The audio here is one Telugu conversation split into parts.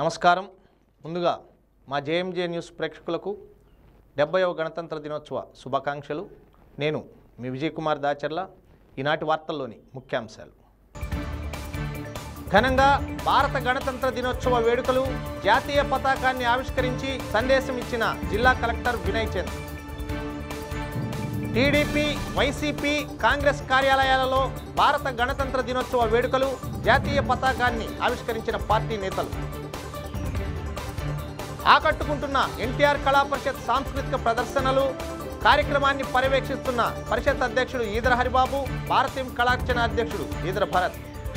నమస్కారం ముందుగా మా జేఎంజే న్యూస్ ప్రేక్షకులకు డెబ్బైవ గణతంత్ర దినోత్సవ శుభాకాంక్షలు నేను మీ విజయ్ కుమార్ దాచర్ల ఈనాటి వార్తల్లోని ముఖ్యాంశాలు ఘనంగా భారత గణతంత్ర దినోత్సవ వేడుకలు జాతీయ పతాకాన్ని ఆవిష్కరించి సందేశం ఇచ్చిన జిల్లా కలెక్టర్ వినయ్ చంద్ టీడీపీ వైసీపీ కాంగ్రెస్ కార్యాలయాలలో భారత గణతంత్ర దినోత్సవ వేడుకలు జాతీయ పతాకాన్ని ఆవిష్కరించిన పార్టీ నేతలు ఆకట్టుకుంటున్న ఎన్టీఆర్ కళా పరిషత్ సాంస్కృతిక ప్రదర్శనలు కార్యక్రమాన్ని పర్యవేక్షిస్తున్న పరిషత్ అధ్యక్షుడు ఈదర హరిబాబు భారతీయ కళార్చన అధ్యక్షుడు ఈదర భరత్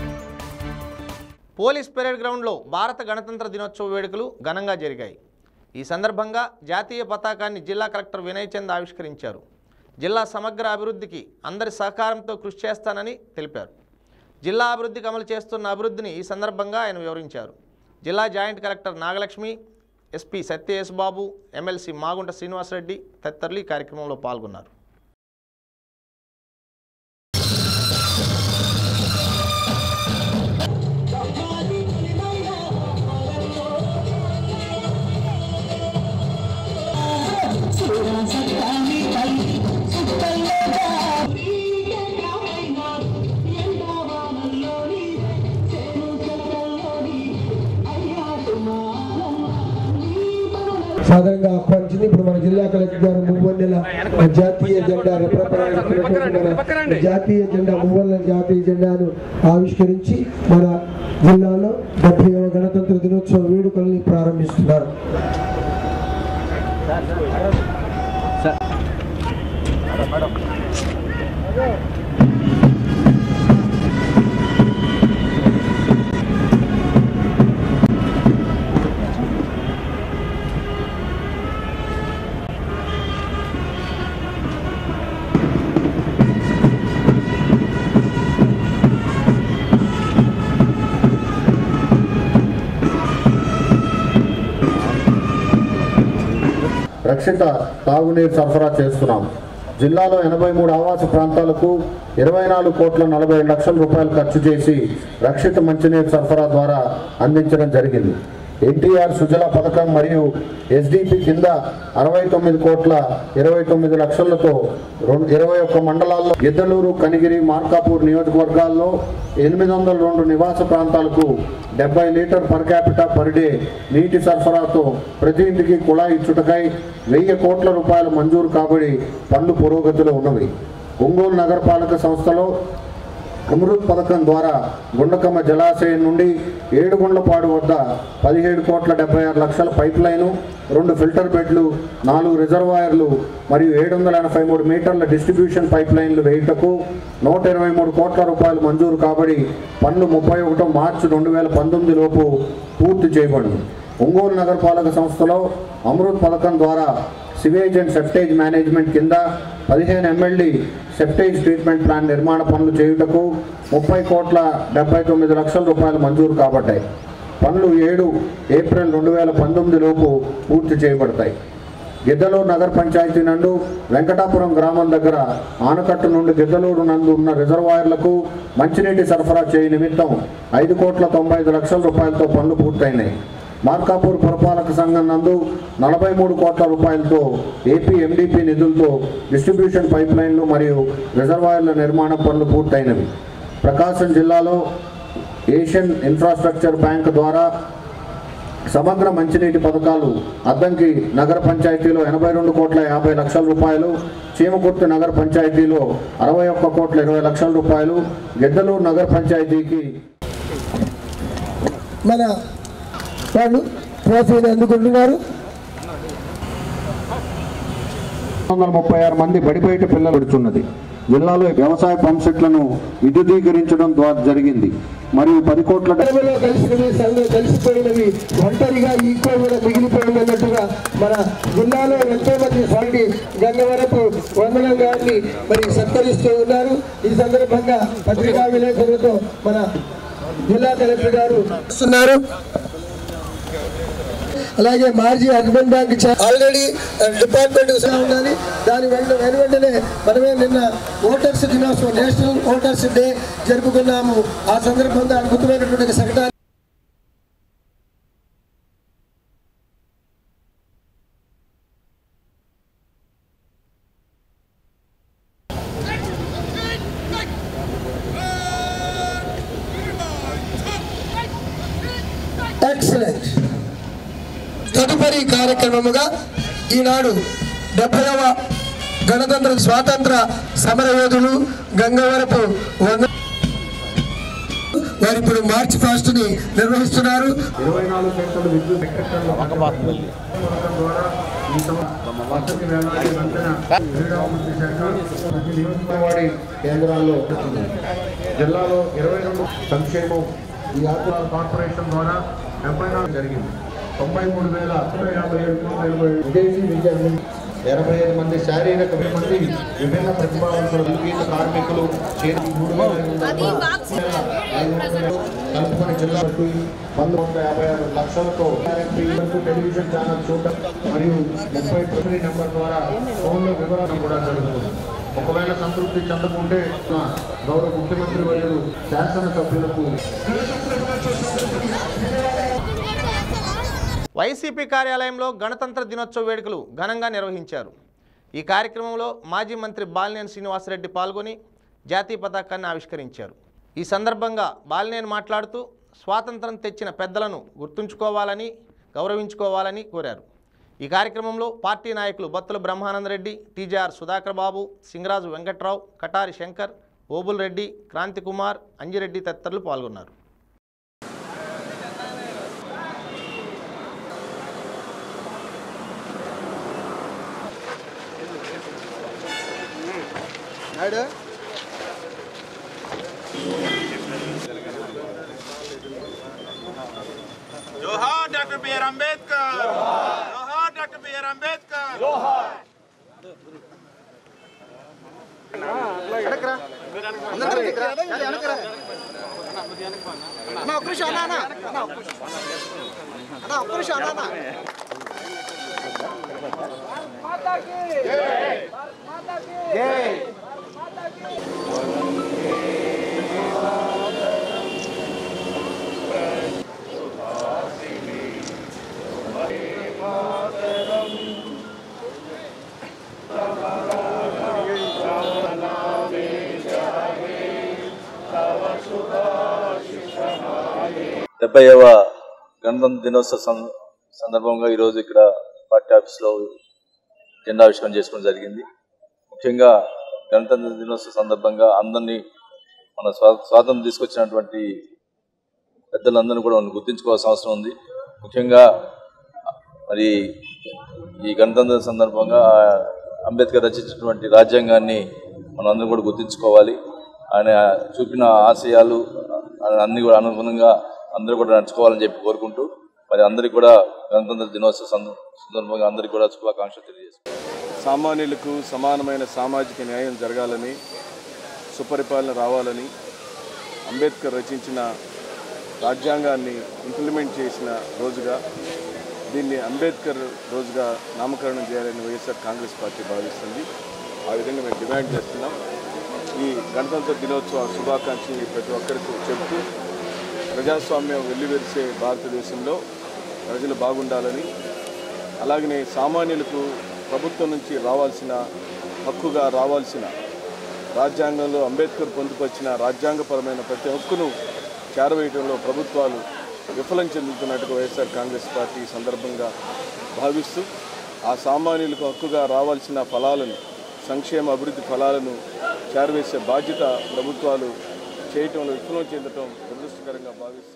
పోలీస్ పెరేడ్ గ్రౌండ్లో భారత గణతంత్ర దినోత్సవ వేడుకలు ఘనంగా జరిగాయి ఈ సందర్భంగా జాతీయ పతాకాన్ని జిల్లా కలెక్టర్ వినయ్ చంద్ ఆవిష్కరించారు జిల్లా సమగ్ర అభివృద్ధికి అందరి సహకారంతో కృషి చేస్తానని తెలిపారు జిల్లా అభివృద్ధికి అమలు చేస్తున్న అభివృద్ధిని ఈ సందర్భంగా ఆయన వివరించారు జిల్లా joint collector Nagalakshmi SP Satyesh Babu MLC Magunta Srinivasa Reddy తదితరులు ఈ కార్యక్రమంలో పాల్గొన్నారు సాధారణంగా ఆహ్వానించింది ఇప్పుడు మన జిల్లా కలెక్టర్ గారు మువ్వన్నెల జాతీయ జెండా రెప్రజెంటేటివ్ మన జాతీయ జెండా మువ్వన్నెల జాతీయ జెండాను ఆవిష్కరించి మన జిల్లాలో డెబ్బైవ గణతంత్ర దినోత్సవ వేడుకల్ని ప్రారంభిస్తున్నారు రక్షిత తాగునీరు సరఫరా చేస్తున్నాం జిల్లాలో ఎనభై మూడు ఆవాస ప్రాంతాలకు ఇరవై నాలుగు కోట్ల నలభై లక్షల రూపాయలు ఖర్చు చేసి రక్షిత మంచినీరు సరఫరా ద్వారా అందించడం జరిగింది ఎన్టీఆర్ సుజల పథకం మరియు ఎస్డిపి కింద అరవై తొమ్మిది కోట్ల ఇరవై తొమ్మిది లక్షలతో రెండు ఇరవై ఒక్క మండలాల్లో గిద్దలూరు కనిగిరి మార్కాపూర్ నియోజకవర్గాల్లో ఎనిమిది వందల రెండు నివాస ప్రాంతాలకు డెబ్బై litre per capita per day నీటి సరఫరాతో ప్రతి ఇంటికి కుళాయి ఇచ్చుటకై వెయ్యి కోట్ల రూపాయలు మంజూరు కాబడి పనులు పురోగతిలో ఉన్నవి ఒంగోలు నగరపాలక సంస్థలో అమృత్ పథకం ద్వారా గుండకమ్మ జలాశయం నుండి ఏడుగుండ్లపాడు వద్ద పదిహేడు కోట్ల డెబ్బై ఆరు లక్షల పైప్ లైను రెండు ఫిల్టర్ బెడ్లు నాలుగు రిజర్వాయర్లు మరియు ఏడు వందల ఎనభై మూడు మీటర్ల డిస్ట్రిబ్యూషన్ పైప్ లైన్లు వేయుటకు నూట ఇరవై మూడు కోట్ల రూపాయలు మంజూరు కాబడి పన్ను ముప్పై ఒకటో మార్చి రెండు వేల పంతొమ్మిది లోపు పూర్తి చేయబడింది ఒంగోలు నగరపాలక సంస్థలో అమృత్ పథకం ద్వారా సివేజ్ అండ్ సెప్టేజ్ మేనేజ్మెంట్ కింద పదిహేను ఎమ్మెల్యే సెప్టేజ్ ట్రీట్మెంట్ ప్లాన్ నిర్మాణ పనులు చేయుటకు ముప్పై కోట్ల డెబ్బై తొమ్మిది లక్షల రూపాయలు మంజూరు కాబడ్డాయి పనులు ఏడు ఏప్రిల్ రెండు వేల పంతొమ్మిది లోపు పూర్తి చేయబడతాయి గిద్దలూరు నగర పంచాయతీ నందు వెంకటాపురం గ్రామం దగ్గర ఆనకట్టు నుండి గిద్దలూరు నందు ఉన్న రిజర్వాయర్లకు మంచినీటి సరఫరా చేయ నిమిత్తం ఐదు కోట్ల తొంభై ఐదు లక్షల రూపాయలతో పనులు పూర్తయినాయి మార్కాపూర్ పురపాలక సంఘం నందు నలభై మూడు కోట్ల రూపాయలతో ఏపీ ఎండిపి నిధులతో డిస్ట్రిబ్యూషన్ పైప్ లైన్లు మరియు రిజర్వాయర్ల నిర్మాణ పనులు పూర్తయినవి ప్రకాశం జిల్లాలో ఏషియన్ ఇన్ఫ్రాస్ట్రక్చర్ బ్యాంక్ ద్వారా సమగ్ర మంచినీటి పథకాలు అద్దంకి నగర పంచాయతీలో ఎనభై రెండు కోట్ల యాభై లక్షల రూపాయలు చీమకుర్తి నగర పంచాయతీలో అరవై ఒక్క కోట్ల ఇరవై లక్షల రూపాయలు గిద్దలూరు నగర పంచాయతీకి మన వాళ్ళు ట్రోఫీని అందుకుంటున్నారు వందల ముప్పై ఆరు మంది బడిబయట పిల్లలు పడుతున్నది జిల్లాలో వ్యవసాయ పంప్ సెట్లను విద్యుదీకరించడం ద్వారా జరిగింది మరియు పది కోట్ల గతంలో కలిసినవి సంఘం కలిసిపోయినవి ఒంటరిగా ఈకో కూడా మిగిలిపోయింది అన్నట్టుగా మన జిల్లాలో ఎంతో మంది స్వామి గంగవరపు వందనం గారిని మరి సత్కరిస్తూ ఉన్నారు ఈ సందర్భంగా పత్రికా విలేకరులతో మన జిల్లా కలెక్టర్ గారు వస్తున్నారు అలాగే మాజీ అర్బన్ బ్యాంక్ ఆల్రెడీ డిపార్ట్మెంట్ ఉండాలి దాని వెంట వెను వెంటనే మనమే నిన్న ఓటర్స్ దినోత్సవం నేషనల్ ఓటర్స్ డే జరుపుకున్నాము ఆ సందర్భంగా అద్భుతమైనటువంటి ఒక సంఘటన ఎక్సలెంట్ తదుపరి కార్యక్రమముగా ఈనాడు డెబ్బైవ గణతంత్ర స్వాతంత్ర సమరయోధులు గంగవరపు వంద వారు ఇప్పుడు మార్చ్ ఫాస్ట్ ని నిర్వహిస్తున్నారు ఇరవై నాలుగు గంటలు విద్యుత్ సెక్రటర్ల పథకం ద్వారా ఈ సంవత్సరం వసతి వేలాది వంతెన క్రీడాభివృద్ధి శాఖ ప్రతి నియోజకవర్గ కేంద్రాల్లో జిల్లాలో ఇరవై రెండు సంక్షేమం ఈ ఆకుల కార్పొరేషన్ ద్వారా డెబ్బై నాలుగు జరిగింది తొంభై మూడు వేల యాభై ఏడు కోట్ల ఇరవై విదేశీ విద్య ఎనభై ఐదు మంది శారీరక మంది విభిన్న ప్రతిభావంతులు సంగీత కార్మికులు చేతి మూడు వేల ఐదు వందల ఐదు వందలు కలుపుకొని జిల్లా వంద వంద యాభై ఆరు లక్షలతో వరకు టెలివిజన్ ఛానల్ చూడటం మరియు ముప్పై తొమ్మిది నెంబర్ ద్వారా ఫోన్లో వివరణ కూడా జరుగుతుంది ఒకవేళ సంతృప్తి చెందకుంటే నా గౌరవ ముఖ్యమంత్రి వర్యులు శాసనసభ్యులకు వైసీపీ కార్యాలయంలో గణతంత్ర దినోత్సవ వేడుకలు ఘనంగా నిర్వహించారు ఈ కార్యక్రమంలో మాజీ మంత్రి బాలినేని శ్రీనివాసరెడ్డి పాల్గొని జాతీయ పతాకాన్ని ఆవిష్కరించారు ఈ సందర్భంగా బాలినేని మాట్లాడుతూ స్వాతంత్రం తెచ్చిన పెద్దలను గుర్తుంచుకోవాలని గౌరవించుకోవాలని కోరారు ఈ కార్యక్రమంలో పార్టీ నాయకులు బత్తుల బ్రహ్మానందరెడ్డి టీజేఆర్ సుధాకర్ బాబు సింగరాజు వెంకట్రావు కటారి శంకర్ ఓబుల్ రెడ్డి క్రాంతి కుమార్ అంజిరెడ్డి తదితరులు పాల్గొన్నారు जोहार डॉक्टर बी आर अम्बेडकर जोहार डॉक्टर बी आर अम्बेडकर డెబ్బైవ గణతంత్ర దినోత్సవ సం- సందర్భంగా ఈరోజు ఇక్కడ పార్టీ ఆఫీస్లో జెండావిష్కరణ చేసుకోవడం జరిగింది ముఖ్యంగా గణతంత్ర దినోత్సవ సందర్భంగా అందరినీ మన స్వా స్వాతంత్రం తీసుకొచ్చినటువంటి పెద్దలందరినీ కూడా మనం గుర్తించుకోవాల్సిన అవసరం ఉంది ముఖ్యంగా మరి ఈ గణతంత్ర సందర్భంగా అంబేద్కర్ రచించినటువంటి రాజ్యాంగాన్ని మనం అందరం కూడా గుర్తించుకోవాలి ఆయన చూపిన ఆశయాలు అన్ని కూడా అనుగుణంగా అందరూ కూడా నడుచుకోవాలని చెప్పి కోరుకుంటూ మరి అందరికీ కూడా గణతంత్ర దినోత్సవ సంద- సందర్భంగా అందరికీ కూడా శుభాకాంక్షలు తెలియజేస్తున్నాను సామాన్యులకు సమానమైన సామాజిక న్యాయం జరగాలని సుపరిపాలన రావాలని అంబేద్కర్ రచించిన రాజ్యాంగాన్ని ఇంప్లిమెంట్ చేసిన రోజుగా దీన్ని అంబేద్కర్ రోజుగా నామకరణం చేయాలని వైఎస్ఆర్ కాంగ్రెస్ పార్టీ భావిస్తుంది ఆ విధంగా మేము డిమాండ్ చేస్తున్నాం ఈ గణతంత్ర దినోత్సవ శుభాకాంక్షలు ప్రతి ఒక్కరికి చెబుతూ ప్రజాస్వామ్యం వెల్లివెరిసే భారతదేశంలో ప్రజలు బాగుండాలని అలాగనే సామాన్యులకు ప్రభుత్వం నుంచి రావాల్సిన హక్కుగా రావాల్సిన రాజ్యాంగంలో అంబేద్కర్ పొందుపరిచిన రాజ్యాంగపరమైన ప్రతి హక్కును చేరవేయడంలో ప్రభుత్వాలు విఫలం చెందుతున్నట్టుగా వైఎస్ఆర్ కాంగ్రెస్ పార్టీ ఈ సందర్భంగా భావిస్తూ ఆ సామాన్యులకు హక్కుగా రావాల్సిన ఫలాలను సంక్షేమ అభివృద్ధి ఫలాలను చేరవేసే బాధ్యత ప్రభుత్వాలు చేయటంలో విఫలం చెందటం దురదృష్టకరంగా భావిస్తూ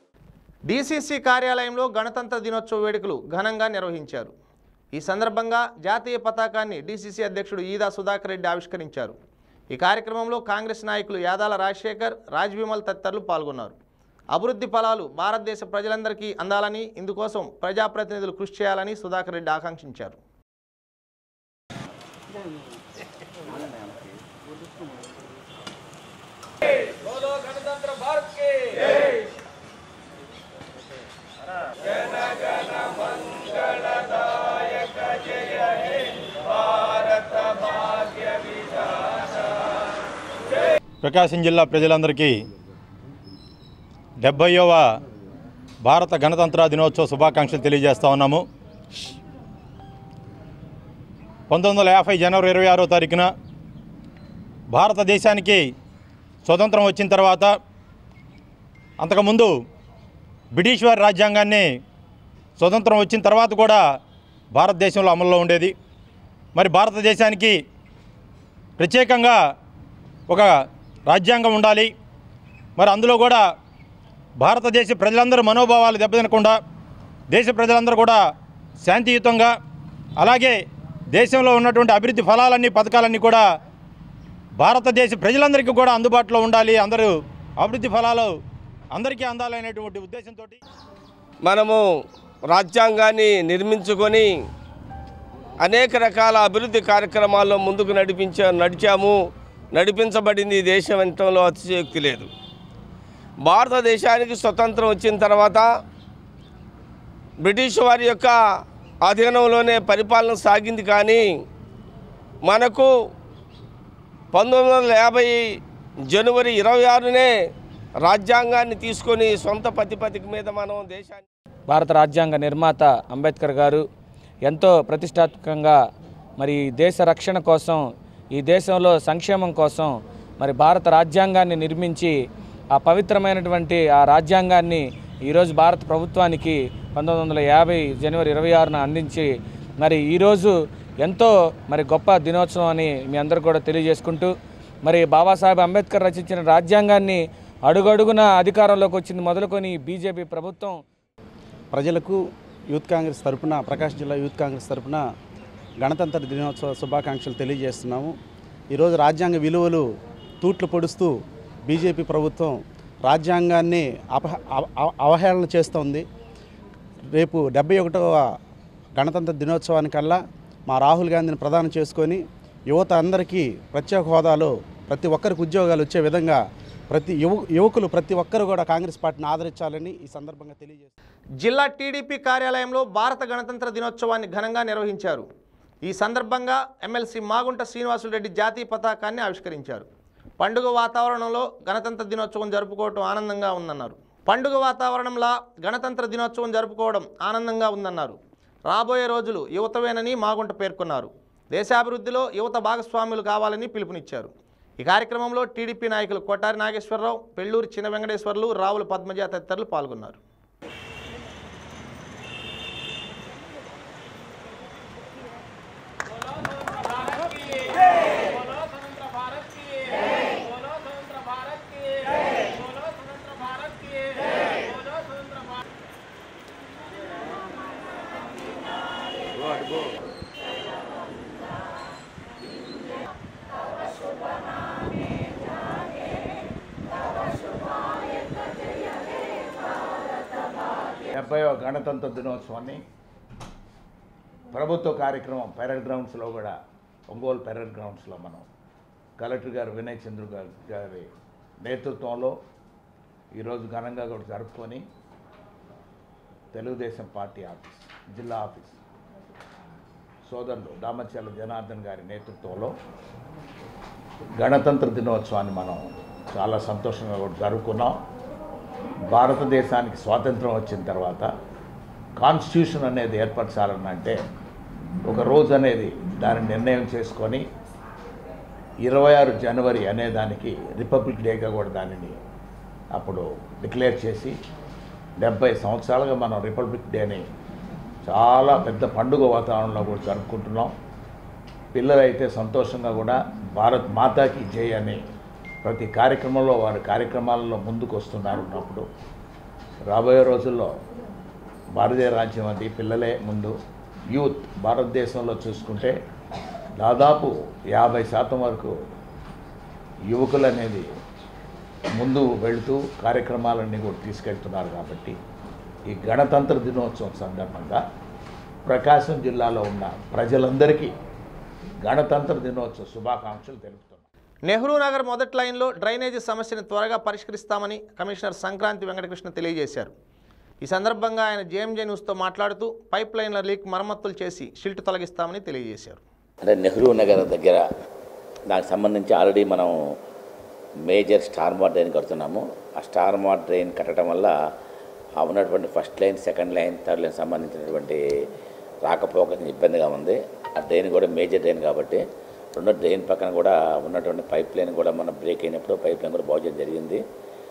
డీసీసీ కార్యాలయంలో గణతంత్ర దినోత్సవ వేడుకలు ఘనంగా నిర్వహించారు ఈ సందర్భంగా జాతీయ పతాకాన్ని డీసీసీ అధ్యక్షుడు ఈదా సుధాకర్ రెడ్డి ఆవిష్కరించారు ఈ కార్యక్రమంలో కాంగ్రెస్ నాయకులు యాదాల రాజశేఖర్ రాజ్ విమల్ తదితరులు పాల్గొన్నారు అభివృద్ధి ఫలాలు భారతదేశ ప్రజలందరికీ అందాలని ఇందుకోసం ప్రజాప్రతినిధులు కృషి చేయాలని సుధాకర్ రెడ్డి ఆకాంక్షించారు ప్రకాశం జిల్లా ప్రజలందరికీ డెబ్బైవ భారత గణతంత్ర దినోత్సవ శుభాకాంక్షలు తెలియజేస్తా ఉన్నాము పంతొమ్మిది వందల యాభై జనవరి ఇరవై ఆరో తారీఖున భారతదేశానికి స్వతంత్రం వచ్చిన తర్వాత అంతకుముందు బ్రిటిష్ వారి రాజ్యాంగాన్ని స్వతంత్రం వచ్చిన తర్వాత కూడా భారతదేశంలో అమల్లో ఉండేది మరి భారతదేశానికి ప్రత్యేకంగా ఒక రాజ్యాంగం ఉండాలి మరి అందులో కూడా భారతదేశ ప్రజలందరూ మనోభావాలు దెబ్బతినకుండా దేశ ప్రజలందరూ కూడా శాంతియుతంగా అలాగే దేశంలో ఉన్నటువంటి అభివృద్ధి ఫలాలన్నీ పథకాలన్నీ కూడా భారతదేశ ప్రజలందరికీ కూడా అందుబాటులో ఉండాలి అందరూ అభివృద్ధి ఫలాలు అందరికీ అందాలనేటువంటి ఉద్దేశంతో మనము రాజ్యాంగాన్ని నిర్మించుకొని అనేక రకాల అభివృద్ధి కార్యక్రమాల్లో ముందుకు నడిపించా నడిచాము నడిపించబడింది ఈ దేశం ఎంతంలో అతిశయోక్తి లేదు భారతదేశానికి స్వతంత్రం వచ్చిన తర్వాత బ్రిటిష్ వారి యొక్క అధీనంలోనే పరిపాలన సాగింది కానీ మనకు పంతొమ్మిది వందల యాభై జనవరి ఇరవై ఆరునే రాజ్యాంగాన్ని తీసుకొని సొంత ప్రతిపదిక మీద మనం దేశాన్ని భారత రాజ్యాంగ నిర్మాత అంబేద్కర్ గారు ఎంతో ప్రతిష్టాత్మకంగా మరి ఈ దేశ రక్షణ కోసం ఈ దేశంలో సంక్షేమం కోసం మరి భారత రాజ్యాంగాన్ని నిర్మించి ఆ పవిత్రమైనటువంటి ఆ రాజ్యాంగాన్ని ఈరోజు భారత ప్రభుత్వానికి పంతొమ్మిది వందల యాభై జనవరి ఇరవై ఆరున అందించి మరి ఈరోజు ఎంతో మరి గొప్ప దినోత్సవం అని మీ అందరూ కూడా తెలియజేసుకుంటూ మరి బాబాసాహెబ్ అంబేద్కర్ రచించిన రాజ్యాంగాన్ని అడుగడుగున అధికారంలోకి వచ్చింది మొదలుకొని బీజేపీ ప్రభుత్వం ప్రజలకు యూత్ కాంగ్రెస్ తరపున ప్రకాశం జిల్లా యూత్ కాంగ్రెస్ తరపున గణతంత్ర దినోత్సవ శుభాకాంక్షలు తెలియజేస్తున్నాము ఈరోజు రాజ్యాంగ విలువలు తూట్లు పొడుస్తూ బీజేపీ ప్రభుత్వం రాజ్యాంగాన్ని అపహ అవ- అవ- అవహేళన చేస్తోంది రేపు డెబ్బై ఒకటవ గణతంత్ర దినోత్సవానికల్లా మా రాహుల్ గాంధీని ప్రదానం చేసుకొని యువత అందరికీ ప్రత్యేక హోదాలో ప్రతి ఒక్కరికి ఉద్యోగాలు వచ్చే విధంగా ప్రతి యువ యువకులు ప్రతి ఒక్కరు కూడా కాంగ్రెస్ పార్టీని ఆదరించాలని ఈ సందర్భంగా తెలియజేస్తారు జిల్లా టీడీపీ కార్యాలయంలో భారత గణతంత్ర దినోత్సవాన్ని ఘనంగా నిర్వహించారు ఈ సందర్భంగా ఎమ్మెల్సీ మాగుంట శ్రీనివాసులరెడ్డి జాతీయ పతాకాన్ని ఆవిష్కరించారు పండుగ వాతావరణంలో గణతంత్ర దినోత్సవం జరుపుకోవడం ఆనందంగా ఉందన్నారు పండుగ వాతావరణంలా గణతంత్ర దినోత్సవం జరుపుకోవడం ఆనందంగా ఉందన్నారు రాబోయే రోజులు యువతవేనని మాగుంట పేర్కొన్నారు దేశాభివృద్ధిలో యువత భాగస్వాములు కావాలని పిలుపునిచ్చారు ఈ కార్యక్రమంలో టీడీపీ నాయకులు కొట్టారి నాగేశ్వరరావు పెళ్ళూరి చిన్న వెంకటేశ్వర్లు రావుల పద్మజ తదితరులు పాల్గొన్నారు డెబ్బైవ గణతంత్ర దినోత్సవాన్ని ప్రభుత్వ కార్యక్రమం పెరడ్ గ్రౌండ్స్లో కూడా ఒంగోలు పెరడ్ గ్రౌండ్స్లో మనం కలెక్టర్ గారు వినయ్ చంద్రు గారి గారి నేతృత్వంలో ఈరోజు ఘనంగా కూడా జరుపుకొని తెలుగుదేశం పార్టీ ఆఫీస్ జిల్లా ఆఫీస్ సోదరులు దామచర్ల జనార్దన్ గారి నేతృత్వంలో గణతంత్ర దినోత్సవాన్ని మనం చాలా సంతోషంగా కూడా జరుపుకున్నాం భారతదేశానికి స్వాతంత్రం వచ్చిన తర్వాత కాన్స్టిట్యూషన్ అనేది ఏర్పరచాలని అంటే ఒక రోజు అనేది దాన్ని నిర్ణయం చేసుకొని ఇరవై ఆరు జనవరి అనే దానికి రిపబ్లిక్ డేగా కూడా దానిని అప్పుడు డిక్లేర్ చేసి డెబ్బై సంవత్సరాలుగా మనం రిపబ్లిక్ డేని చాలా పెద్ద పండుగ వాతావరణంలో కూడా జరుపుకుంటున్నాం పిల్లలైతే సంతోషంగా కూడా భారత్ మాతాకి జై అని ప్రతి కార్యక్రమంలో వారి కార్యక్రమాలలో ముందుకు వస్తున్నారు ఉన్నప్పుడు రాబోయే రోజుల్లో భారతీయ రాజ్యం అది పిల్లలే ముందు యూత్ భారతదేశంలో చూసుకుంటే దాదాపు యాభై శాతం వరకు యువకులు అనేది ముందు వెళుతూ కార్యక్రమాలన్నీ కూడా తీసుకెళ్తున్నారు కాబట్టి ఈ గణతంత్ర దినోత్సవం సందర్భంగా ప్రకాశం జిల్లాలో ఉన్న ప్రజలందరికీ గణతంత్ర దినోత్సవ శుభాకాంక్షలు తెలుపుతున్నాను నెహ్రూ నగర్ మొదటి లైన్లో డ్రైనేజీ సమస్యను త్వరగా పరిష్కరిస్తామని కమిషనర్ సంక్రాంతి వెంకటకృష్ణ తెలియజేశారు ఈ సందర్భంగా ఆయన జేఎంజే న్యూస్తో మాట్లాడుతూ పైప్ లైన్ల లీక్ మరమ్మతులు చేసి షిల్ట్ తొలగిస్తామని తెలియజేశారు అంటే నెహ్రూ నగర్ దగ్గర దానికి సంబంధించి ఆల్రెడీ మనం మేజర్ స్టార్ మార్ట్ డ్రైన్ కడుతున్నాము ఆ స్టార్ మార్ట్ డ్రైన్ కట్టడం వల్ల ఆ ఉన్నటువంటి first line second line third line సంబంధించినటువంటి రాకపోక ఇబ్బందిగా ఉంది ఆ డ్రైన్ కూడా మేజర్ డ్రైన్ కాబట్టి రెండో డ్రైన్ పక్కన కూడా ఉన్నటువంటి పైప్ లైన్ కూడా మనం బ్రేక్ అయినప్పుడు పైప్ లైన్ కూడా బాగు చేయడం జరిగింది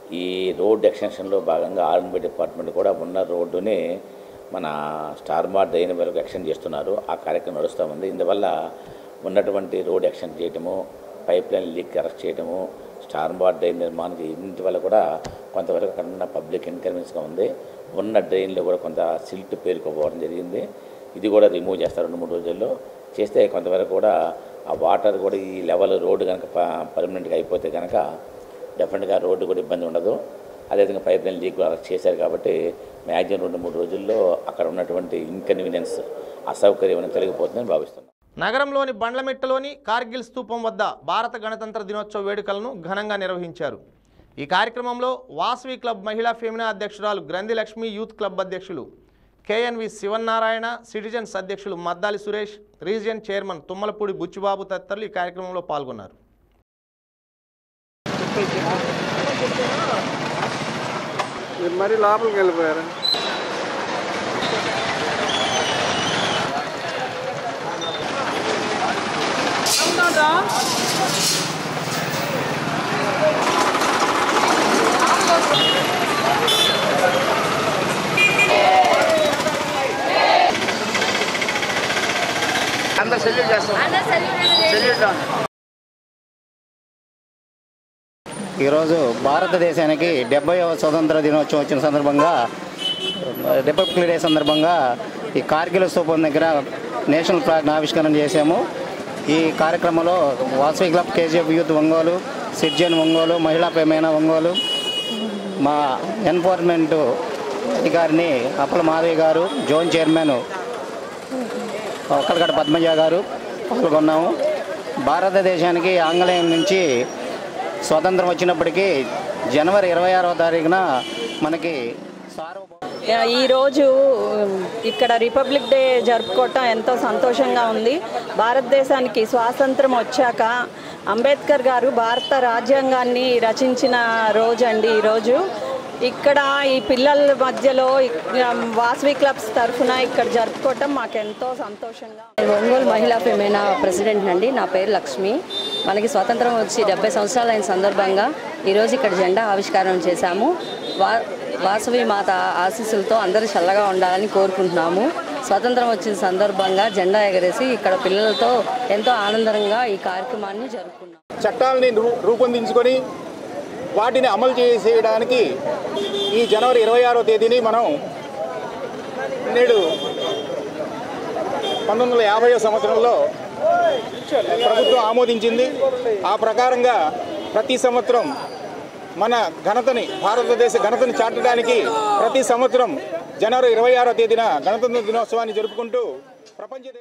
ఈ రోడ్ ఎక్స్టెన్షన్లో భాగంగా ఆర్ఎన్బి డిపార్ట్మెంట్ కూడా ఉన్న రోడ్డుని మన స్టార్ మార్ట్ డ్రైన్ వరకు ఎక్స్టెండ్ చేస్తున్నారు ఆ కార్యక్రమం నడుస్తూ ఉంది ఇందువల్ల ఉన్నటువంటి రోడ్ ఎక్స్టెండ్ చేయటము పైప్ లైన్ లీక్ కరెక్ట్ చేయటము స్టార్ మార్ట్ డ్రైన్ నిర్మాణం ఇంటి వల్ల కూడా కొంతవరకు అక్కడ ఉన్న పబ్లిక్ ఇన్కన్వీనియన్స్గా ఉంది ఉన్న డ్రైన్లో కూడా కొంత సిల్ట్ పేరుకోపోవడం జరిగింది ఇది కూడా రిమూవ్ చేస్తారు రెండు మూడు రోజుల్లో చేస్తే కొంతవరకు కూడా ఆ వాటర్ కూడా ఈ లెవెల్ రోడ్డు కనుక పర్మనెంట్గా అయిపోతే కనుక డెఫినెట్గా రోడ్డు కూడా ఇబ్బంది ఉండదు అదేవిధంగా పైప్ లైన్ లీక్ కూడా చేశారు కాబట్టి మ్యాక్సిమం రెండు మూడు రోజుల్లో అక్కడ ఉన్నటువంటి ఇన్కన్వీనియన్స్ అసౌకర్యం అనేది తొలగిపోతుందని భావిస్తున్నాను నగరంలోని బండ్లమిట్టలోని కార్గిల్ స్తూపం వద్ద భారత గణతంత్ర దినోత్సవ వేడుకలను ఘనంగా నిర్వహించారు ఈ కార్యక్రమంలో వాసవి క్లబ్ మహిళా ఫెమినా అధ్యక్షురాలు గ్రంథి లక్ష్మి యూత్ క్లబ్ అధ్యక్షులు కేఎన్వి శివన్నారాయణ సిటిజన్స్ అధ్యక్షులు మద్దాలి సురేష్ రీజియన్ చైర్మన్ తుమ్మలపూడి బుచ్చిబాబు తదితరులు ఈ కార్యక్రమంలో పాల్గొన్నారు మీరు మరీ లోపలికి వెళ్ళిపోయారు అందరు సెల్యూట్ చేస్తాం సెల్యూట్ ఈరోజు భారతదేశానికి డెబ్బైవ స్వతంత్ర దినోత్సవం వచ్చిన సందర్భంగా రిపబ్లిక్ డే సందర్భంగా ఈ కార్గిల్ స్తూపం దగ్గర నేషనల్ ఫ్లాగ్ను ఆవిష్కరణ చేశాము ఈ కార్యక్రమంలో Vasavi club KGF youth Ongole సిర్జన్ ఒంగోలు మహిళా పేమైన ఒంగోలు మా ఎన్ఫోర్స్మెంట్ అధికారిని అప్పల మాధవి గారు జోన్ చైర్మన్ ఒక్కలగడ పద్మజ గారు పాల్గొన్నాము భారతదేశానికి ఆంగ్లేయం నుంచి స్వతంత్రం వచ్చినప్పటికీ జనవరి ఇరవై ఆరవ తారీఖున మనకి ఈరోజు ఇక్కడ రిపబ్లిక్ డే జరుపుకోవటం ఎంతో సంతోషంగా ఉంది భారతదేశానికి స్వాతంత్రం వచ్చాక అంబేద్కర్ గారు భారత రాజ్యాంగాన్ని రచించిన రోజు అండి ఈరోజు ఇక్కడ ఈ పిల్లల మధ్యలో ఇక్- వాసవి క్లబ్స్ తరఫున ఇక్కడ జరుపుకోవటం మాకెంతో సంతోషంగా నేను ఒంగోలు మహిళా ఫెమేనా ప్రెసిడెంట్ అండి నా పేరు లక్ష్మి మనకి స్వతంత్రం వచ్చి డెబ్బై సంవత్సరాలు అయిన సందర్భంగా ఈరోజు ఇక్కడ జెండా ఆవిష్కారం చేశాము వా వాసవి మాత ఆశీస్సులతో అందరూ చల్లగా ఉండాలని కోరుకుంటున్నాము స్వతంత్రం వచ్చిన సందర్భంగా జెండా ఎగరేసి ఇక్కడ పిల్లలతో ఎంతో ఆనందంగా ఈ కార్యక్రమాన్ని జరుపుకున్నాం చట్టాలని రూ- రూపొందించుకొని వాటిని అమలు చేసేయడానికి ఈ జనవరి ఇరవై ఆరో తేదీని మనం నేడు పంతొమ్మిది వందల యాభై సంవత్సరంలో ప్రభుత్వం ఆమోదించింది ఆ ప్రకారంగా ప్రతి సంవత్సరం మన ఘనతని భారతదేశ ఘనతని చాటడానికి ప్రతి సంవత్సరం జనవరి ఇరవై ఆరో తేదీన గణతంత్ర దినోత్సవాన్ని జరుపుకుంటూ ప్రపంచ దేశ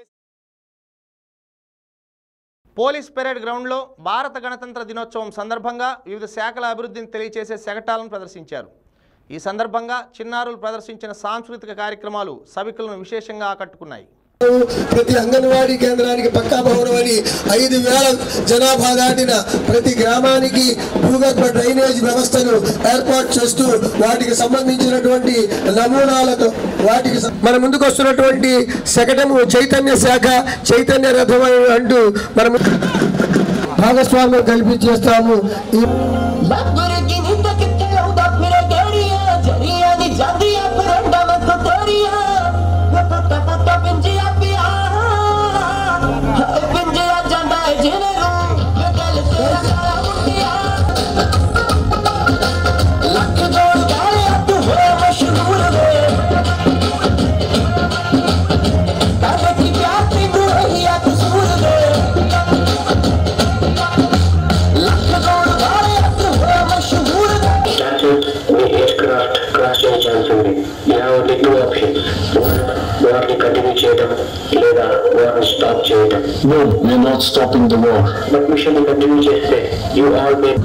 పోలీస్ పెరేడ్ గ్రౌండ్లో భారత గణతంత్ర దినోత్సవం సందర్భంగా వివిధ శాఖల అభివృద్ధిని తెలియచేసే శకటాలను ప్రదర్శించారు ఈ సందర్భంగా చిన్నారులు ప్రదర్శించిన సాంస్కృతిక కార్యక్రమాలు సభికులను విశేషంగా ఆకట్టుకున్నాయి ప్రతి అంగన్వాడీ కేంద్రానికి పక్కా భవనం అని ఐదు వేల జనాభా దాటిన ప్రతి గ్రామానికి భూగర్భ డ్రైనేజ్ వ్యవస్థను ఏర్పాటు చేస్తూ వాటికి సంబంధించినటువంటి నమూనాలతో వాటికి సం- మన ముందుకు వస్తున్నటువంటి శకటము చైతన్య శాఖ చైతన్య రథం అని అంటూ మనము భాగస్వామ్యం కల్పించేస్తాము ఈ మీ ఎయిర్ క్రాఫ్ట్ క్రాస్ చేయ ఛాన్స్ ఉంది you have only two options వార్ని కంటిన్యూ చేయడం లేదా వార్ని స్టాప్ చేయడం no we are not stopping the war but mission continue చేస్తే you all may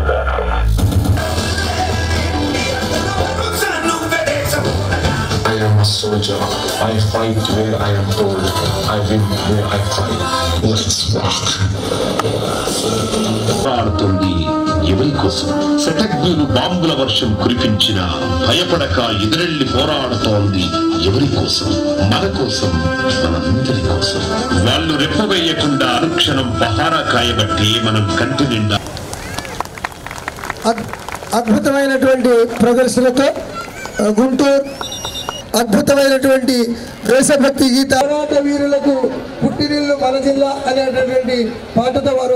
I am am a soldier. I fight where I am told. I win where I fight. Let's rock. పోరాడుతుంది ఎవరి కోసం శతజ్ఞులు బాంబుల వర్షం కురిపించిన భయపడక ఎదురెళ్లి పోరాడుతోంది ఎవరి కోసం మన కోసం మనందరి కోసం వాళ్ళు రెప్పవేయకుండా అనుక్షణం పహారా కాయబట్టి మనం కంటి నిండా అద్- అద్భుతమైనటువంటి ప్రదర్శనతో ఆ, గుంటూరు అద్భుతమైనటువంటి దేశభక్తి గీత పోరాట వీరులకు పుట్టినిల్లు మన జిల్లా అనేటటువంటి పాటతో వారు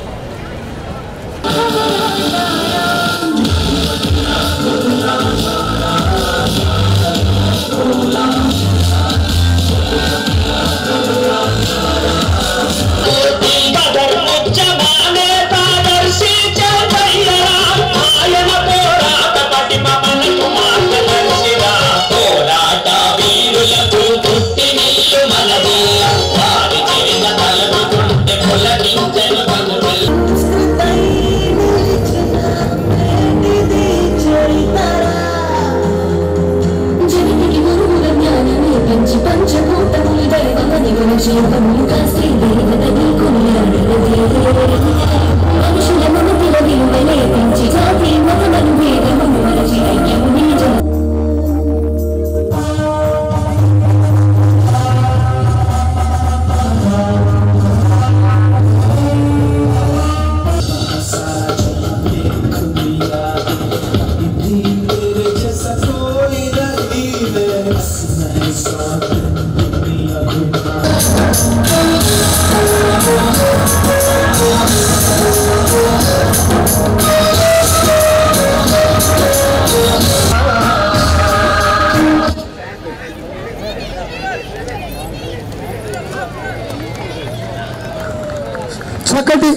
చక్కటి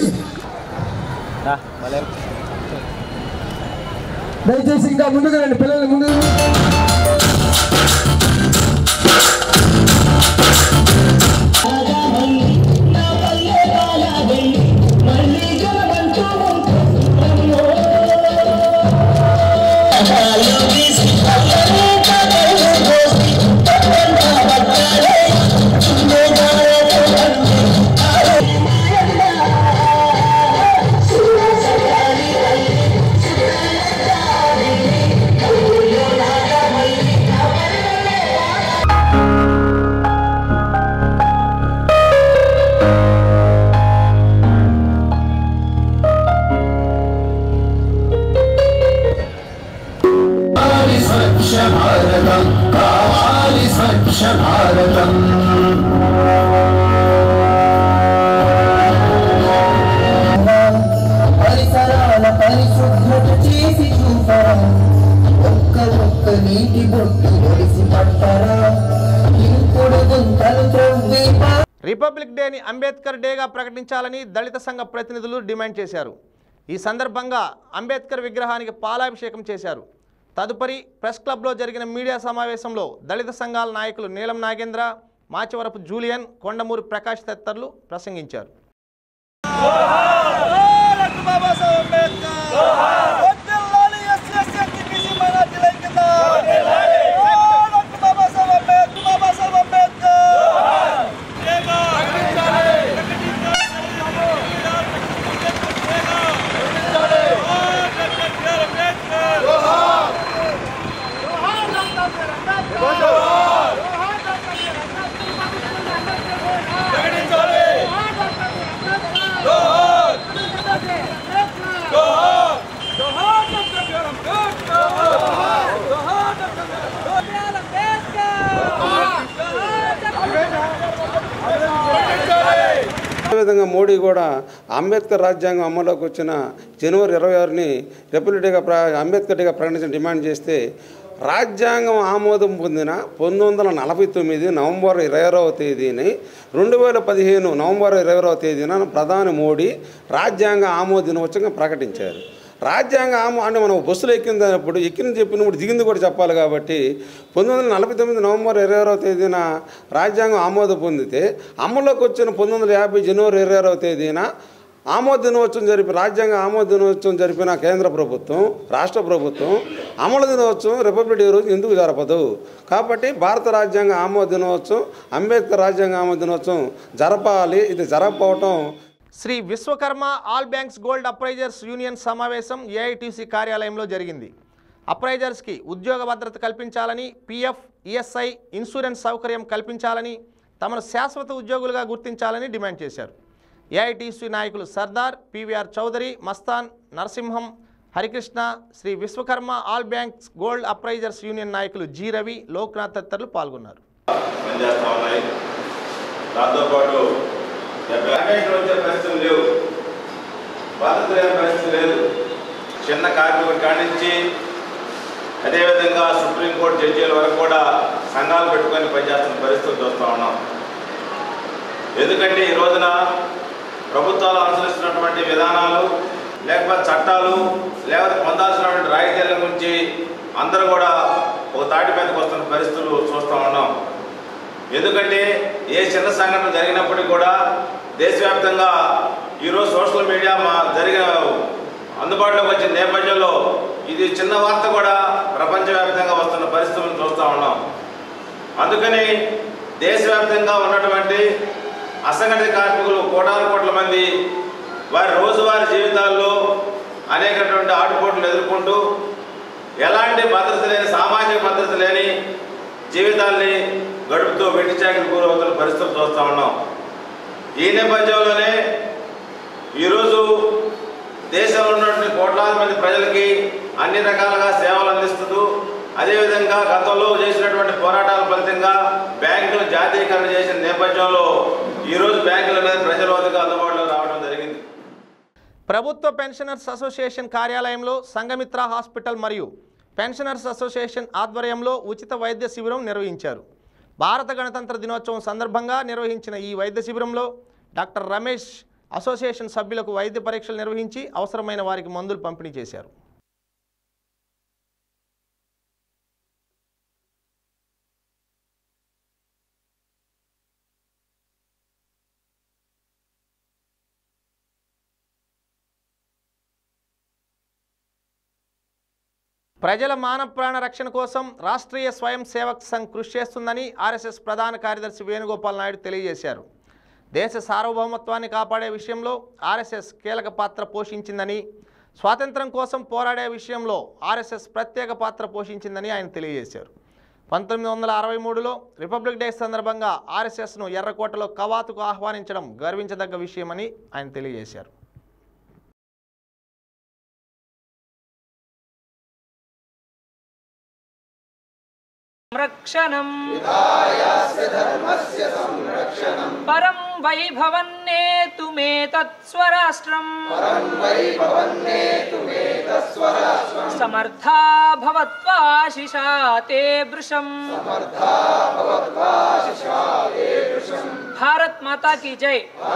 దయచేసి ఇంకా ముందుకు రండి పిల్లలు ముందుకు కావాలి స్వచ్ఛ భారతం కావాలి స్వచ్ఛ భారతం పరిసరాల పరిశుభ్రత చేసి చూపరా ఒక్క ఒక్క నీటి బొట్టు ఒడిసి పట్టరా ఇంకుడు గుంతలు త్రవ్వి రిపబ్లిక్ డేని అంబేద్కర్ డేగా ప్రకటించాలని దళిత సంఘ ప్రతినిధులు డిమాండ్ చేశారు ఈ సందర్భంగా అంబేద్కర్ విగ్రహానికి పాలాభిషేకం చేశారు తదుపరి ప్రెస్ క్లబ్లో జరిగిన మీడియా సమావేశంలో దళిత సంఘాల నాయకులు నీలం నాగేంద్ర మాచవరపు జూలియన్ కొండమూరి ప్రకాష్ తదితరులు ప్రసంగించారు అదేవిధంగా మోడీ కూడా అంబేద్కర్ రాజ్యాంగం అమల్లోకి వచ్చిన జనవరి ఇరవై ఆరుని రిపబ్లిక్ డేగా ప్ర అంబేద్కర్ డేగా ప్రకటించిన డిమాండ్ చేస్తే రాజ్యాంగం ఆమోదం పొందిన పంతొమ్మిది వందల నలభై తొమ్మిది నవంబర్ ఇరవై ఆరవ తేదీని రెండు వేల పదిహేను నవంబర్ ఇరవై ఆరవ తేదీన ప్రధాని మోడీ రాజ్యాంగ ఆమోద దినోత్సవంగా ప్రకటించారు రాజ్యాంగ ఆమో అంటే మనం బస్సులో ఎక్కినప్పుడు ఎక్కిన చెప్పినప్పుడు దిగింది కూడా చెప్పాలి కాబట్టి పంతొమ్మిది వందల నలభై తొమ్మిది నవంబర్ ఇరవై ఆరవ తేదీన రాజ్యాంగం ఆమోదం పొందితే అమల్లోకి వచ్చిన పంతొమ్మిది వందల యాభై జనవరి ఇరవై ఆరవ తేదీన ఆమోద దినోత్సవం జరిపి రాజ్యాంగ ఆమోద దినోత్సవం జరిపిన కేంద్ర ప్రభుత్వం రాష్ట్ర ప్రభుత్వం అమలు దినోత్సవం రిపబ్లిక్ డే రోజు ఎందుకు జరపదు కాబట్టి భారత రాజ్యాంగ ఆమోద దినోత్సవం అంబేద్కర్ రాజ్యాంగ ఆమోద దినోత్సవం జరపాలి ఇది జరగకపోవటం Sri Vishwakarma all banks gold appraisers union సమావేశం ఏఐటీసీ కార్యాలయంలో జరిగింది అప్రైజర్స్కి ఉద్యోగ భద్రత కల్పించాలని పీఎఫ్ ఈఎస్ఐ ఇన్సూరెన్స్ సౌకర్యం కల్పించాలని తమను శాశ్వత ఉద్యోగులుగా గుర్తించాలని డిమాండ్ చేశారు ఏఐటీసీ నాయకులు Sardar PVR Chowdary Mastan Narasimham Harikrishna Sri Vishwakarma all banks gold appraisers union నాయకులు జి రవి లోక్నాథ్ తదితరులు పాల్గొన్నారు పనిచేస్తూ ఉన్నాయి దాంతోపాటు వ్యాకేషన్ వచ్చే పరిస్థితులు లేవు బాధ్యత లేని పరిస్థితి లేదు చిన్న కార్మికుడి కాడి నుంచి అదేవిధంగా సుప్రీంకోర్టు జడ్జీల వరకు కూడా సంఘాలు పెట్టుకొని పనిచేస్తున్న పరిస్థితులు చూస్తూ ఉన్నాం ఎందుకంటే ఈ రోజున ప్రభుత్వాలు అనుసరిస్తున్నటువంటి విధానాలు లేకపోతే చట్టాలు లేకపోతే పొందాల్సినటువంటి రాయితీల గురించి అందరూ కూడా ఒక తాటి మీదకి వస్తున్న పరిస్థితులు చూస్తూ ఉన్నాం ఎందుకంటే ఏ చిన్న సంఘటన జరిగినప్పటికీ కూడా దేశవ్యాప్తంగా ఈరోజు సోషల్ మీడియా మా జరిగిన అందుబాటులోకి వచ్చిన నేపథ్యంలో ఇది చిన్న వార్త కూడా ప్రపంచవ్యాప్తంగా వస్తున్న పరిస్థితులను చూస్తూ ఉన్నాం అందుకని దేశవ్యాప్తంగా ఉన్నటువంటి అసంఘటిత కార్మికులు కోటాను కోట్ల మంది వారి రోజువారీ జీవితాల్లో అనేకటువంటి ఆటుపోట్లు ఎదుర్కొంటూ ఎలాంటి భద్రత లేని సామాజిక భద్రత లేని జీవితాల్ని గడుపుతూ వెట్టి చాకరి గురవుతున్న పరిస్థితులు చూస్తూ ఉన్నాం ఈ నేపథ్యంలోనే ఈరోజు దేశంలో ఉన్నటువంటి కోట్లాది మంది ప్రజలకి అన్ని రకాలుగా సేవలు అందిస్తూ అదేవిధంగా గతంలో చేసినటువంటి పోరాటాల ఫలితంగా బ్యాంకులు జాతీయకరణ చేసిన నేపథ్యంలో ఈరోజు బ్యాంకుల మీద ప్రజల వద్దకు అందుబాటులో రావడం జరిగింది ప్రభుత్వ పెన్షనర్స్ అసోసియేషన్ కార్యాలయంలో సంఘమిత్ర హాస్పిటల్ మరియు పెన్షనర్స్ అసోసియేషన్ ఆధ్వర్యంలో ఉచిత వైద్య శిబిరం నిర్వహించారు భారత గణతంత్ర దినోత్సవం సందర్భంగా నిర్వహించిన ఈ వైద్య శిబిరంలో డాక్టర్ రమేష్ అసోసియేషన్ సభ్యులకు వైద్య పరీక్షలు నిర్వహించి అవసరమైన వారికి మందులు పంపిణీ చేశారు ప్రజల మానవ ప్రాణ రక్షణ కోసం రాష్ట్రీయ స్వయం సేవక్ సంఘ్ కృషి చేస్తుందని ఆర్ఎస్ఎస్ ప్రధాన కార్యదర్శి వేణుగోపాల్ నాయుడు తెలియజేశారు దేశ సార్వభౌమత్వాన్ని కాపాడే విషయంలో ఆర్ఎస్ఎస్ కీలక పాత్ర పోషించిందని స్వాతంత్రం కోసం పోరాడే విషయంలో ఆర్ఎస్ఎస్ ప్రత్యేక పాత్ర పోషించిందని ఆయన తెలియజేశారు పంతొమ్మిది వందల అరవై మూడులో రిపబ్లిక్ డే సందర్భంగా ఆర్ఎస్ఎస్ను ఎర్రకోటలో కవాతుకు ఆహ్వానించడం గర్వించదగ్గ విషయమని ఆయన తెలియజేశారు సంరక్షణం పరం వైభవన్నేతుమేతత్స్వరాష్ట్రం సమర్థా భవత్వాశిషా తే వృషం భారత్ మాతా కీ జై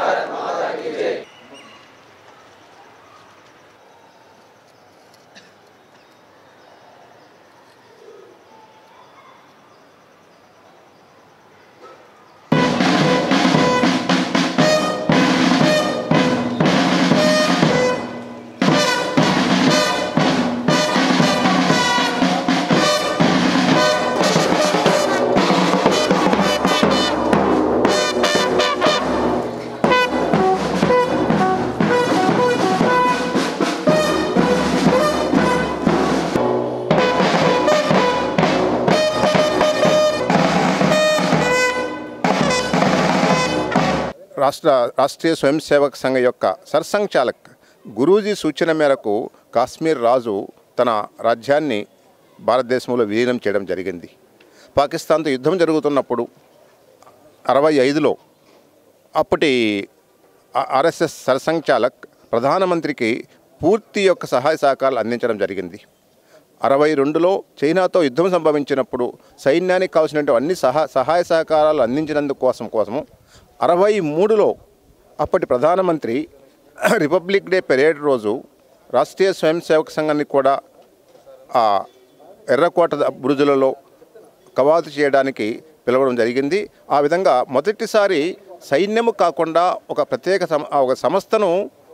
రాష్ట్ర రాష్ట్రీయ స్వయం సేవక్ సంఘ యొక్క సర్సంఘ్ చాలక్ గురూజీ సూచన మేరకు కాశ్మీర్ రాజు తన రాజ్యాన్ని భారతదేశంలో విలీనం చేయడం జరిగింది పాకిస్తాన్తో యుద్ధం జరుగుతున్నప్పుడు అరవై ఐదులో అప్పటి ఆ- ఆర్ఎస్ఎస్ సర్సంఘ్ చాలక్ ప్రధానమంత్రికి పూర్తి యొక్క సహాయ సహకారాలు అందించడం జరిగింది అరవై రెండులో చైనాతో యుద్ధం సంభవించినప్పుడు సైన్యానికి కావాల్సినటువంటి అన్ని సహా సహాయ సహకారాలు అందించినందుకు కోసం కోసము అరవై మూడులో అప్పటి ప్రధానమంత్రి రిపబ్లిక్ డే పెరేడ్ రోజు రాష్ట్రీయ స్వయం సేవక సంఘాన్ని కూడా ఆ ఎర్రకోట ద- బురుజులలో కవాతు చేయడానికి పిలవడం జరిగింది ఆ విధంగా మొదటిసారి సైన్యము కాకుండా ఒక ప్రత్యేక సమ ఒక సంస్థను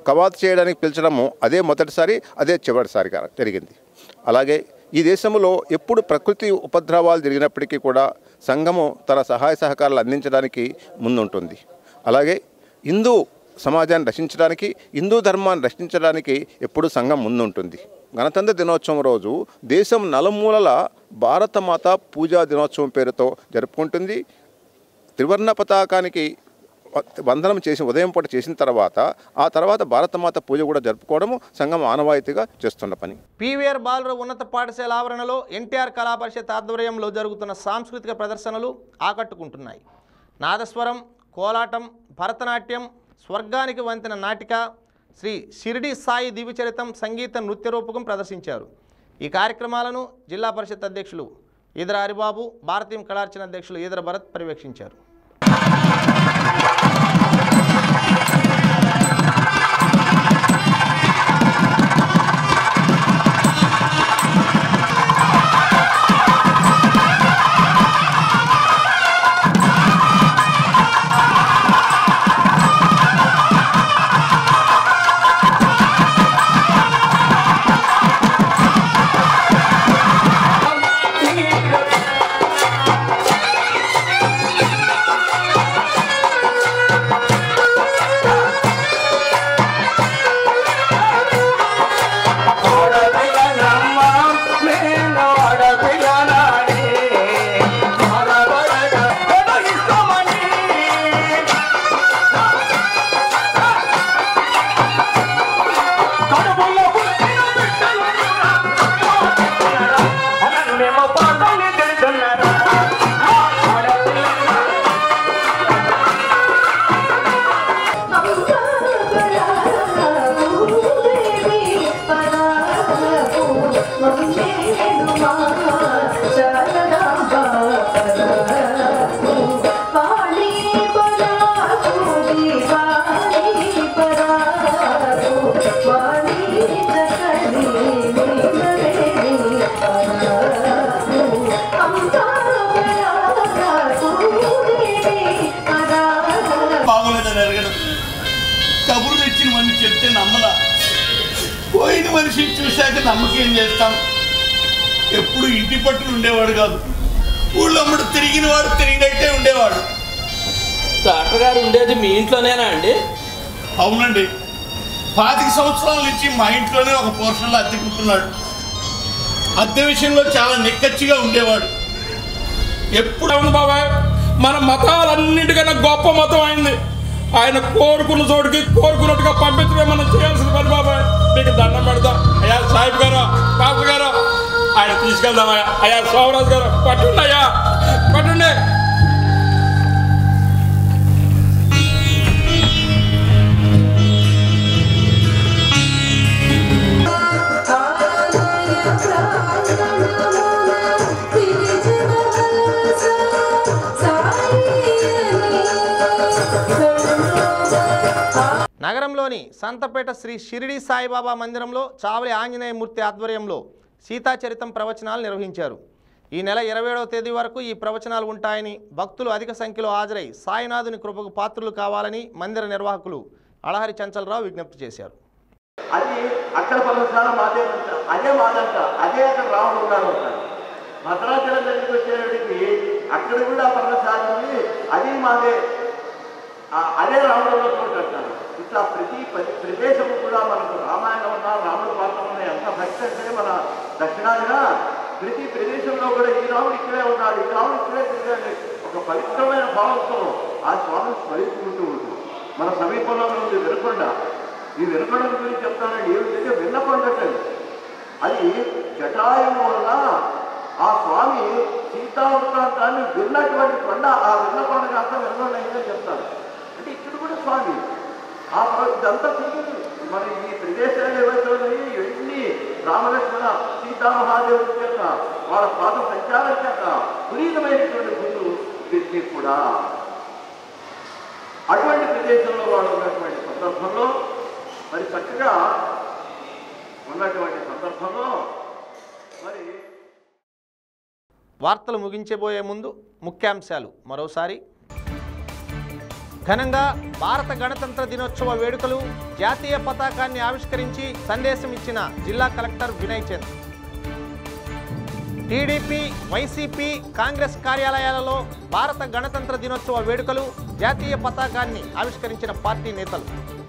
కవాతు చేయడానికి పిలిచడము అదే మొదటిసారి అదే చివరిసారిగా జరిగింది అలాగే ఈ దేశంలో ఎప్పుడు ప్రకృతి ఉపద్రవాలు జరిగినప్పటికీ కూడా సంఘము తన సహాయ సహకారాలు అందించడానికి ముందుంటుంది అలాగే హిందూ సమాజాన్ని రక్షించడానికి హిందూ ధర్మాన్ని రక్షించడానికి ఎప్పుడు సంఘం ముందుంటుంది గణతంత్ర దినోత్సవం రోజు దేశం నలుమూలల భారతమాత పూజా దినోత్సవం పేరుతో జరుపుకుంటుంది త్రివర్ణ పతాకానికి వ- వందనం చేసి ఉదయం పూట చేసిన తర్వాత ఆ తర్వాత భారతమాత పూజ కూడా జరుపుకోవడము సంఘం ఆనవాయితీగా చేస్తున్న పని పీవీఆర్ బాలుర ఉన్నత పాఠశాల ఆవరణలో ఎన్టీఆర్ కళా పరిషత్ ఆధ్వర్యంలో జరుగుతున్న సాంస్కృతిక ప్రదర్శనలు ఆకట్టుకుంటున్నాయి నాదస్వరం కోలాటం భరతనాట్యం స్వర్గానికి వంతెన నాటిక శ్రీ షిరిడి సాయి దివ్యచరితం సంగీత నృత్య రూపకం ప్రదర్శించారు ఈ కార్యక్రమాలను జిల్లా పరిషత్ అధ్యక్షులు ఈదర హరిబాబు భారతీయ కళార్చన అధ్యక్షులు ఈదర భరత్ పర్యవేక్షించారు బాగోలేదని అడగడం కబురు తెచ్చినవన్నీ చెప్తే నమ్మలా పోయిన మనిషిని చూశాక నమ్మకేం చేస్తాం ఎప్పుడు ఇంటి పట్టున ఉండేవాడు కాదు ఊళ్ళమ్మడు తిరిగిన వాడు తిరిగినట్టే ఉండేవాడు డాక్టర్ గారు ఉండేది మీ ఇంట్లోనేనా అండి అవునండి పాతిక సంవత్సరాల నుంచి మా ఇంట్లోనే ఒక పోర్షన్లో అద్దెకుంటున్నాడు అద్దె విషయంలో చాలా నిక్కచ్చిగా ఉండేవాడు ఎప్పుడు అవును బాబాయ్ మన మతాలన్నింటికన్నా గొప్ప మతం అయింది ఆయన కోరుకున్న చోటుకి కోరుకున్నట్టుగా పంపించడమే మనం చేయాల్సిన పని బాబాయ్ మీకు దండం పెడతాం అయ్యా సాహిబ్ గారు పాప గారు ఆయన తీసుకెళ్దామయ్యా అయ్యా సోమరాజు గారు పట్టుండి అయ్యా పట్టుండి నగరంలోని సంతపేట శ్రీ షిరిడి సాయిబాబా మందిరంలో చావలి ఆంజనేయమూర్తి ఆధ్వర్యంలో సీతాచరితం ప్రవచనాలు నిర్వహించారు ఈ నెల ఇరవై ఏడవ తేదీ వరకు ఈ ప్రవచనాలు ఉంటాయని భక్తులు అధిక సంఖ్యలో హాజరై సాయినాథుని కృపకు పాత్రులు కావాలని మందిర నిర్వాహకులు అళహరి చంచలరావు విజ్ఞప్తి చేశారు అది అక్కడ పర్వతాలు మాదే ఉంటా అదే మాదంట అదే అక్కడ రాముడు ఉన్నాడు అంటారు భద్రాచలం దగ్గరికి వచ్చేటికి అక్కడ కూడా పర్వతాలు ఉంది అది మాదే ఆ, అదే రాముడు ఉన్న చోటు అంటారు ఇట్లా ప్రతి ప్రతి ప్రదేశము కూడా మనకు రామాయణం ఉన్నా రాముడు పాత్ర ఉన్నా ఎంత భక్తి అంటే మన దక్షిణాదిన ప్రతి ప్రదేశంలో కూడా ఈ రాముడు ఇక్కడే ఉన్నాడు ఈ రాముడు ఇక్కడే తిరిగాడు ఒక పవిత్రమైన భావంతో ఆ స్వామిని స్మరించుకుంటూ ఉంటుంది మన సమీపంలో ఉంది వినకొండ ఈ వినకొండ గురించి చెప్తానండి ఏమిటంటే విన్నకొండటండి అది జటాయువు వల్ల ఆ స్వామి సీతావృత్తాంతాన్ని విన్నటువంటి కొండ ఆ విన్నకొండ కాస్త వినకొండ అయిందని చెప్తారు అంటే ఇక్కడ కూడా స్వామి ఆ ప్ర- ఇదంతా తిరిగింది మరి ఈ ప్రదేశాలు ఏవైతే ఉన్నాయో ఇవన్నీ రామలక్ష్మణ సీతామహాదేవుడి చేత వాళ్ళ పాద సంచారం చేత పునీతమైనటువంటి గుళ్ళు వీటికి కూడా అటువంటి ప్రదేశంలో వాళ్ళు ఉన్నటువంటి సందర్భంలో మరి చక్కగా ఉన్నటువంటి సందర్భంలో మరి వార్తలు ముగించబోయే ముందు ముఖ్యాంశాలు మరోసారి ఘనంగా భారత గణతంత్ర దినోత్సవ వేడుకలు జాతీయ పతాకాన్ని ఆవిష్కరించి సందేశం ఇచ్చిన జిల్లా కలెక్టర్ వినయ్ చంద్ టీడీపీ వైసీపీ కాంగ్రెస్ కార్యాలయాలలో భారత గణతంత్ర దినోత్సవ వేడుకలు జాతీయ పతాకాన్ని ఆవిష్కరించిన పార్టీ నేతలు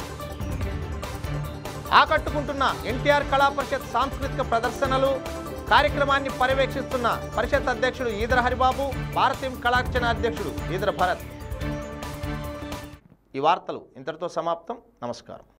ఆకట్టుకుంటున్న ఎన్టీఆర్ కళా పరిషత్ సాంస్కృతిక ప్రదర్శనలు కార్యక్రమాన్ని పర్యవేక్షిస్తున్న పరిషత్ అధ్యక్షుడు ఈదర హరిబాబు భారతీయం కళార్చన అధ్యక్షుడు ఈదర భరత్ ఈ వార్తలు ఇంతటితో సమాప్తం నమస్కారం